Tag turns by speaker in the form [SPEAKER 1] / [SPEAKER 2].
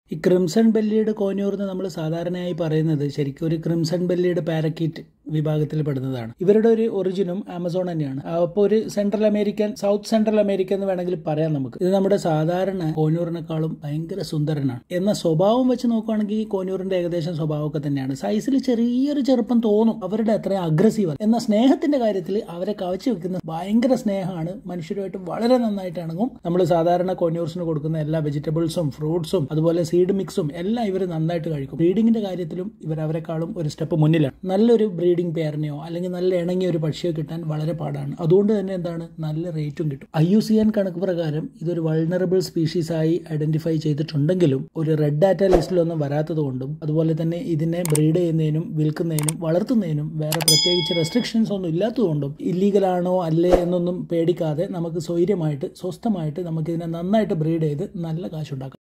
[SPEAKER 1] ഈ ക്രിംസൺ ബെല്ലിയുടെ കോന്യൂർ എന്ന് നമ്മൾ സാധാരണയായി പറയുന്നത് ശരിക്കും ഒരു ക്രിംസൺ ബെല്ലിയുടെ പാരക്കീറ്റ് വിഭാഗത്തിൽ പെടുന്നതാണ് ഇവരുടെ ഒരു ഒറിജിനും ആമസോൺ തന്നെയാണ് അപ്പോൾ ഒരു central American south central America എന്ന് വേണമെങ്കിൽ പറയാം നമുക്ക് ഇത് നമ്മുടെ സാധാരണ കോന്യൂറിനേക്കാളും ഭയങ്കര സുന്ദരനാണ് എന്ന സ്വഭാവം വെച്ച് നോക്കുകയാണെങ്കിൽ ഈ കോന്യൂറിന്റെ ഏകദേശം സ്വഭാവമൊക്കെ തന്നെയാണ് സൈസിൽ ചെറിയൊരു ചെറുപ്പം തോന്നും അവരുടെ അത്രയും അഗ്രസീവ് എന്ന സ്നേഹത്തിന്റെ കാര്യത്തിൽ അവരെ കവച്ചു വെക്കുന്ന ഭയങ്കര സ്നേഹമാണ് മനുഷ്യരുമായിട്ട് വളരെ നന്നായിട്ട് ഇണങ്ങും നമ്മൾ സാധാരണ കോന്യൂർസിന് കൊടുക്കുന്ന എല്ലാ വെജിറ്റബിൾസും ഫ്രൂട്ട്സും അതുപോലെ സീഡ് മിക്സും എല്ലാം ഇവർ നന്നായിട്ട് കഴിക്കും ബ്രീഡിങ്ങിന്റെ കാര്യത്തിലും ഇവർ അവരെക്കാളും ഒരു സ്റ്റെപ്പ് മുന്നിലാണ് നല്ലൊരു ബ്രീഡിംഗ് പെയറിനെയോ അല്ലെങ്കിൽ നല്ല ഇണങ്ങിയ ഒരു പക്ഷിയോ കിട്ടാൻ വളരെ പാടാണ് അതുകൊണ്ട് തന്നെ എന്താണ് നല്ല റേറ്റും കിട്ടും ഐ യു സി എൻ കണക്ക് പ്രകാരം ഇതൊരു വൾണറബിൾ സ്പീഷീസ് ആയി ഐഡന്റിഫൈ ചെയ്തിട്ടുണ്ടെങ്കിലും ഒരു റെഡ് ഡാറ്റ ലിസ്റ്റിലൊന്നും വരാത്തത് കൊണ്ടും അതുപോലെ തന്നെ ഇതിനെ ബ്രീഡ് ചെയ്യുന്നതിനും വിൽക്കുന്നതിനും വളർത്തുന്നതിനും വേറെ പ്രത്യേകിച്ച് റെസ്ട്രിക്ഷൻസ് ഒന്നും ഇല്ലാത്തതുകൊണ്ടും ഇല്ലീഗലാണോ അല്ലേ എന്നൊന്നും പേടിക്കാതെ നമുക്ക് സ്വൈര്യമായിട്ട് സ്വസ്ഥമായിട്ട് നമുക്ക് ഇതിനെ നന്നായിട്ട് ബ്രീഡ് ചെയ്ത് നല്ല കാശുണ്ടാക്കാം